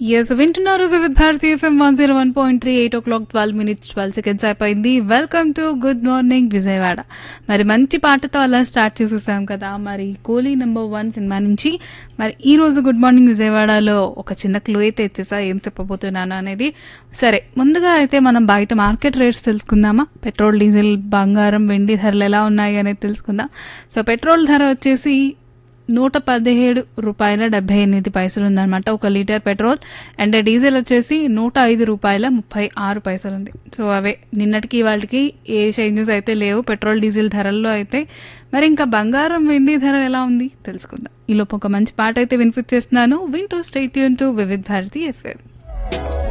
yes వింటున్నారు Vividh Bharati FM one zero one point three eight o'clock twelve minutes twelve seconds అయిపోయింది welcome to good morning Vijayawada మరి మంచి పాటతో అలా స్టార్ట్ చేసేసాం కదా మరి కూలీ నెంబర్ వన్ సినిమా నుంచి మరి ఈ రోజు గుడ్ మార్నింగ్ విజయవాడలో ఒక చిన్న క్లూ అయితే ఇచ్చేసా ఏం చెప్పబోతున్నాను అనేది సరే ముందుగా అయితే మనం బయట మార్కెట్ రేట్స్ తెలుసుకుందామా పెట్రోల్ డీజిల్ బంగారం వెండి ధరలు ఎలా ఉన్నాయి అనేది తెలుసుకుందాం సో పెట్రోల్ ధర వచ్చేసి నూట పదిహేడు రూపాయల డెబ్బై ఎనిమిది పైసలు ఉందన్నమాట ఒక లీటర్ పెట్రోల్ అండ్ డీజిల్ వచ్చేసి నూట ఐదు రూపాయల ముప్పై ఆరు పైసలు ఉంది సో అవే నిన్నటికి వాళ్ళకి ఏ చేంజెస్ అయితే లేవు పెట్రోల్ డీజిల్ ధరల్లో అయితే మరి ఇంకా బంగారం వెండి ధర ఎలా ఉంది తెలుసుకుందాం ఈలోపు ఒక మంచి పాట అయితే వినిపించేస్తున్నాను వింటూ స్టేట్ యూన్ టు వివిధ్ భారతి ఎఫ్ఎం